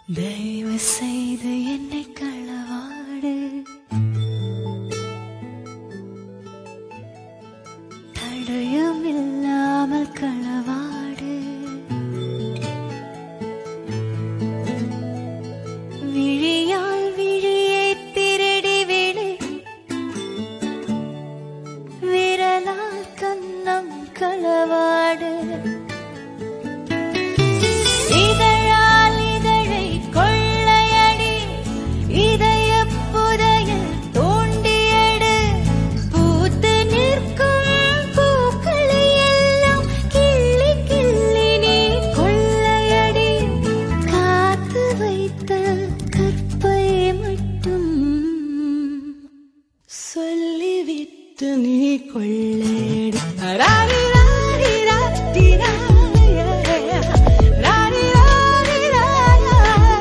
தயவு செய்து என்னை களவாடு தடயம் இல்லாமல் களவாடு விழியால் விழியை திருடி விடு விரலால் கண்ணம் களவாடு இதழால் இதழை கொள்ளையடி இதய புதையல் தோண்டியடு பூத்து நிற்கும் பூக்களை எல்லாம் கிள்ளி கிள்ளி நீ கொள்ளையடி காத்து வைத்த கற்பை மட்டும் சொல்லிவிட்டு நீ கொள்ளேடி ராரி ராரி ராரி ராய. ராரி ராரி ராய.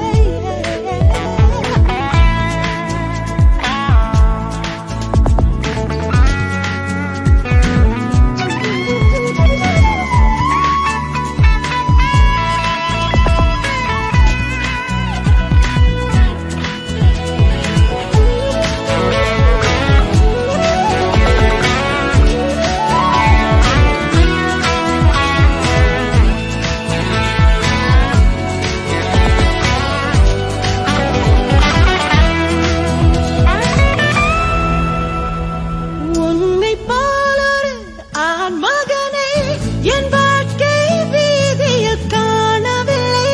உன்னை போலொரு ஆண் மகனை என் வாழ்க்கை வீதியில் காணவில்லை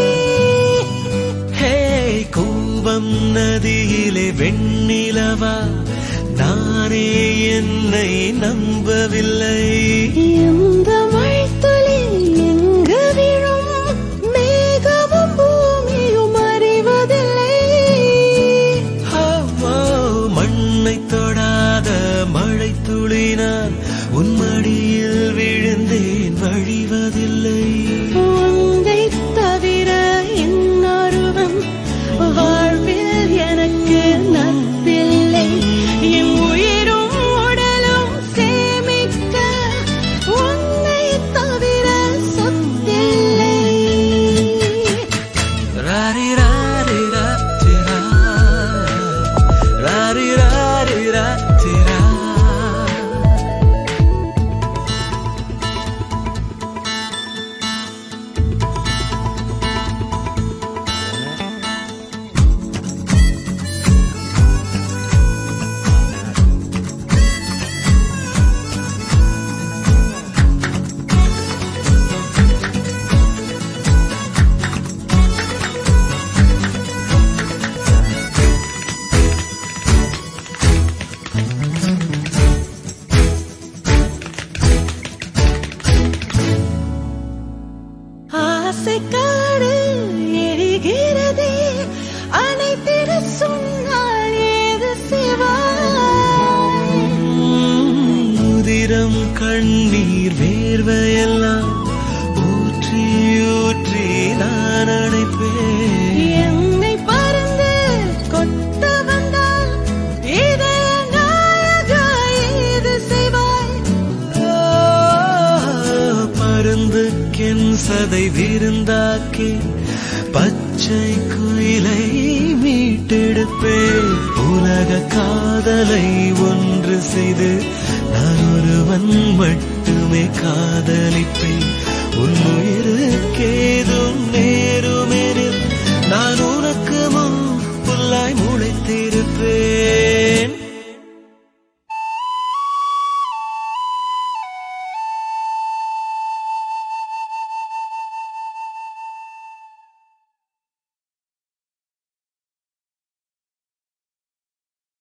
ஹே கூவம் நதியிலே வெண்ணிலவா நானே என்னை நம்பவில்லை இந்த மழைத்துளி எங்கு விழும் மேகமும் பூமியும் அறிவதில்லை ஓ, ஓ, மண்ணை தொடாத மழை துளினான் உன் மடியில் விழுந்தேன் வழிவதில்லை உன்னைத் தவிர இன்னொருவன் வாழ்வில் எனக்கு நட்பில்லை என் உயிரும் உடலும் சேமிக்க உன்னைத் தவிர சொத்தில்லை ராரி ராரி ராத்திரா ராரி ராரி ராத்திரா ஆசை காடு எரிகிறதே அனைத்திட சொன்னால் ஏது சிவாய் உதிரம் கண்ணீர் வேர்வையெல்லாம் ஊற்றி ஊற்றி நான் அணைப்பேன் என்னை பறந்து கொத்த வந்தால் இதய நாயகா ஏது செய்வாய் ஓ, பருந்துக்கென் சதை விருந்தாக்கி பச்சை குயிலை மீட்டெடுப்பேன் உலக காதலை ஒன்று செய்து நான் ஒருவன் மட்டுமே காதலிப்பேன் உன் உயிருக்கேதும் நேருமெனில் நான் உனக்கு முன் புல்லாய் முளைத்திரு